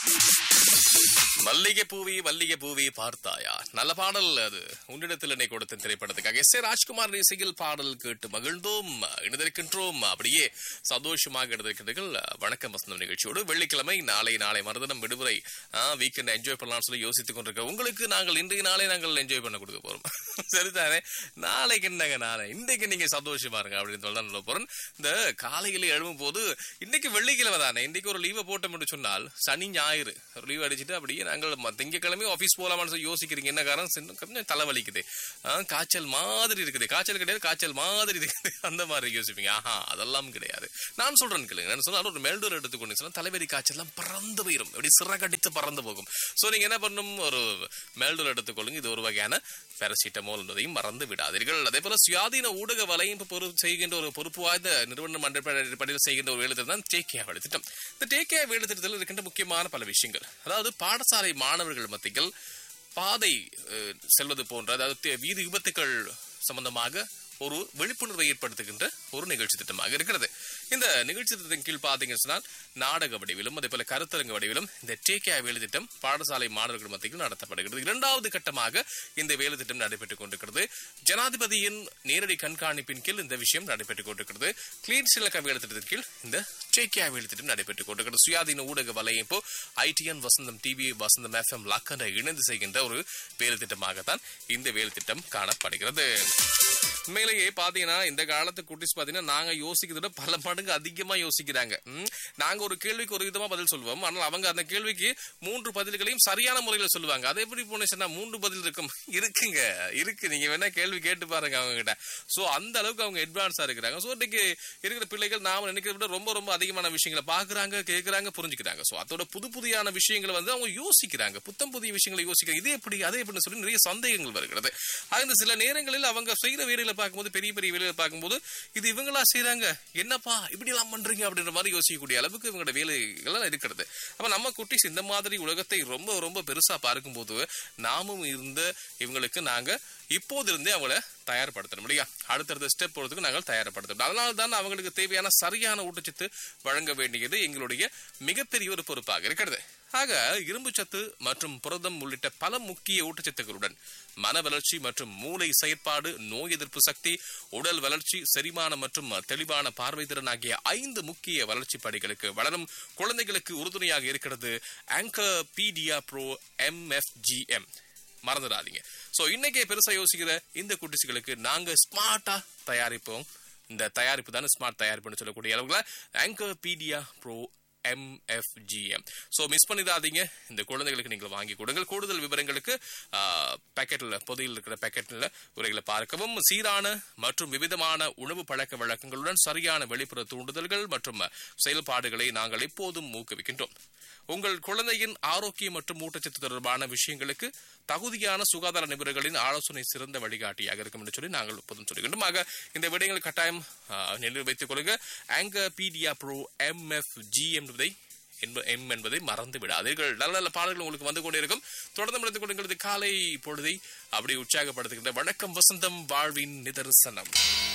மல்லிகை பூவி மல்லிகை பூவி பார்த்தாயா நல்ல பாடல் அது உன்னிடத்தில் என்னை கொடுத்த திரைப்படத்துக்காக எஸ் ஏ ராஜ்குமார் இசையில் பாடல் கேட்டு மகிழ்ந்தோம் இணைந்திருக்கின்றோம் அப்படியே சந்தோஷமாக இணைந்திருக்கின்றீர்கள் வணக்கம் வசந்தம் நிகழ்ச்சியோடு வெள்ளிக்கிழமை நாளை நாளை மறுதினம் விடுமுறை வீக்கெண்ட் என்ஜாய் பண்ணலாம்னு சொல்லி யோசித்துக் கொண்டிருக்கோம் உங்களுக்கு நாங்கள் இன்றைய நாளை நாங்கள் என்ஜாய் பண்ண கொடுக்க போறோம் சரிதானே நாளைக்கு என்னங்க நாளை இன்றைக்கு நீங்க சந்தோஷமா இருங்க அப்படின்னு சொல்லி தான் சொல்ல போறேன் இந்த காலையில எழும்பும் போது இன்னைக்கு வெள்ளிக்கிழமை தானே இன்னைக்கு ஒரு லீவை போட்டோம் என்று சொன்னால் சனி ஞாயிறு ஒரு லீவ் அடிச்சுட்டு அப்படியே நாங்கள் ம- திங்கட்கிழமை ஆபீஸ் போலாமான்னு சொல்லி யோசிக்கிறீங்க என்ன காரணம் சின்ன- கொஞ்சம் தலைவலிக்குது ஆ, காய்ச்சல் மாதிரி இருக்குது காய்ச்சல் கிடையாது காய்ச்சல் மாதிரி இருக்குது அந்த மாதிரி யோசிப்பீங்க ஆஹா அதெல்லாம் கிடையாது நான் சொல்றேன் கேளுங்க நான் சொன்னாலும் ஒரு மெல்டோர் எடுத்துக்கொண்டு சொன்னா தலைவலி காய்ச்சல் எல்லாம் பறந்து போயிடும் இப்படி சிறகடித்து பறந்து போகும் சோ நீங்க என்ன பண்ணணும் ஒரு மெல்டோர் எடுத்துக்கொள்ளுங்க இது ஒரு வகையான பேரசிட்டமோல் என்பதையும் மறந்து விடாதீர்கள் அதே போல சுயாதீன ஊடக வலையமைப்பு பொறுப்பு செய்கின்ற ஒரு பொறுப்பு வாய்ந்த நிறுவனம் அடிப்படையில் செய்கின்ற ஒரு வேலை திட்டம் தான் டேக்கியா வேலை திட்டம் இந்த டேக்கியா வேலை திட்டத்தில் இருக்கின்ற முக்கியமான பல விஷயங்கள் அதாவது பாடசாலை மாணவர்கள் மத்தியில் பாதை அஹ், செல்வது போன்ற அதாவது தே- வீதி விபத்துக்கள் சம்பந்தமாக ஒரு விழிப்புணர்வை ஏற்படுத்துகின்ற ஒரு நிகழ்ச்சி திட்டமாக இருக்கிறது இந்த நிகழ்ச்சி திட்டத்தின் கீழ் பார்த்தீங்கன்னு சொன்னால் நாடக வடிவிலும் அதே போல கருத்தரங்க வடிவிலும் இந்த டேகே வேலை திட்டம் பாடசாலை மாணவர்கள் மத்தியில் நடத்தப்படுகிறது இரண்டாவது கட்டமாக இந்த வேலை திட்டம் நடைபெற்றுக் கொண்டிருக்கிறது ஜனாதிபதியின் நேரடி கண்காணிப்பின் கீழ் இந்த விஷயம் நடைபெற்றுக் கொண்டிருக்கிறது கிளீன் ஸ்ரீலங்கா வேலை திட்டத்தின் கீழ் இந்த டேகே வேலை திட்டம் நடைபெற்றுக் கொண்டிருக்கிறது சுயாதீன ஊடக வலையமைப்பு ITN Vasantham TV Vasantham FM லக்கனை இணைந்து செய்கின்ற ஒரு வேலை திட்டமாகத்தான் இந்த வேலை திட்டம் காணப்படுகிறது உண்மையிலேயே பாத்தீங்கன்னா இந்த காலத்து குட்டிஸ் பாத்தீங்கன்னா நாங்க யோசிக்கிறத விட பல மடங்கு அதிகமா யோசிக்கிறாங்க ம், நாங்க ஒரு கேள்விக்கு ஒரு விதமா பதில் சொல்லுவோம் ஆனால் அவங்க அந்த கேள்விக்கு மூன்று பதில்களையும் சரியான முறையில சொல்லுவாங்க அதை எப்படி போனேன்னா மூன்று பதில் இருக்கும் இருக்குங்க இருக்கு நீங்க வேணா கேள்வி கேட்டு பாருங்க அவங்க கிட்ட சோ அந்த அளவுக்கு அவங்க அட்வான்ஸா இருக்கிறாங்க சோ இன்னைக்கு இருக்கிற பிள்ளைகள் நாம நினைக்கிறத விட ரொம்ப ரொம்ப அதிகமான விஷயங்களை பாக்குறாங்க கேக்குறாங்க புரிஞ்சுக்கிறாங்க சோ அதோட புது புதியான விஷயங்களை வந்து அவங்க யோசிக்கிறாங்க புத்தம் புதிய விஷயங்களை யோசிக்கிறாங்க இது எப்படி அதே எப்படின்னு சொல்லி நிறைய சந்தேகங்கள் வருகிறது ஆக சில நேரங்களில் அவங்க செய்யற வேலைகளை பார்க்கும்போது பெரிய பெரிய வேலைகளை பார்க்கும்போது இது இவங்களா செய்றாங்க என்னப்பா இப்படி எல்லாம் பண்றீங்க அப்படின்ற மாதிரி யோசிக்கக்கூடிய அளவுக்கு இவங்களோட வேலைகள் இருக்கிறது அப்ப நம்ம குட்டிஸ் இந்த மாதிரி உலகத்தை ரொம்ப ரொம்ப பெருசா பார்க்கும்போது நாமும் இருந்த இவங்களுக்கு நாங்க இப்போது இருந்தே அவங்கள தயார்படுத்தணும் இல்லையா அடுத்தடுத்த ஸ்டெப் போறதுக்கு நாங்கள் தயார்படுத்தணும் அதனால தான் அவங்களுக்கு தேவையான சரியான ஊட்டச்சத்து வழங்க வேண்டியது எங்களுடைய மிகப்பெரிய ஒரு பொறுப்பாக இருக்கிறது ஆக இரும்புச்சத்து மற்றும் புரதம் உள்ளிட்ட பல முக்கிய ஊட்டச்சத்துக்களுடன் மன வளர்ச்சி மற்றும் மூளை செயற்பாடு நோய் எதிர்ப்பு சக்தி உடல் வளர்ச்சி செரிமானம் மற்றும் தெளிவான பார்வை திறன் ஆகிய ஐந்து முக்கிய வளர்ச்சி படிகளுக்கு வளரும் குழந்தைகளுக்கு உறுதுணையாக இருக்கிறது ஆங்கர் பீடியா ப்ரோ எம்எஃப்ஜிஎம் மறந்துடாதீங்க சோ இன்னைக்கே பெருசா யோசிக்கிற இந்த குட்டிசுகளுக்கு நாங்க ஸ்மார்ட்டா தயாரிப்போம் இந்த தயாரிப்பு தானே ஸ்மார்ட் தயாரிப்புன்னு சொல்லக்கூடிய அளவுல Anchor Pedia Pro MFGM so miss பண்ணிடாதீங்க இந்த குழந்தைகளுக்கு நீங்கள் வாங்கி கொடுங்கள் கூடுதல் விவரங்களுக்கு பேக்கெட்டில் பொதியில் இருக்கிற பேக்கெட்டில் உரைகளை பார்க்கவும் சீரான மற்றும் விவிதமான உணவு பழக்க வழக்கங்களுடன் சரியான வெளிப்புற தூண்டுதல்கள் மற்றும் செயல்பாடுகளை நாங்கள் எப்போதும் ஊக்குவிக்கின்றோம் உங்கள் குழந்தையின் ஆரோக்கியம் மற்றும் ஊட்டச்சத்து தொடர்பான விஷயங்களுக்கு தகுதியான சுகாதார நிபுணர்களின் ஆலோசனை சிறந்த வழிகாட்டியாக இருக்கும் என்று சொல்லி நாங்கள் எப்போதும் சொல்லுகின்றோம் ஆக இந்த விடயங்கள் கட்டாயம் நினைவு வைத்துக் கொள்ளுங்க ஆங்க பீடியா ப்ரோ எம்எஃப் ஜி என்பதை என்ப- எம் என்பதை மறந்து விடாதீர்கள் நல்ல நல்ல பாடல்கள் உங்களுக்கு வந்து கொண்டே இருக்கும் தொடர்ந்து முடிந்து கொள்ளுங்களது காலை பொழுதை அப்படி உற்சாகப்படுத்துகின்ற வணக்கம் வசந்தம் வாழ்வின் நிதர்சனம்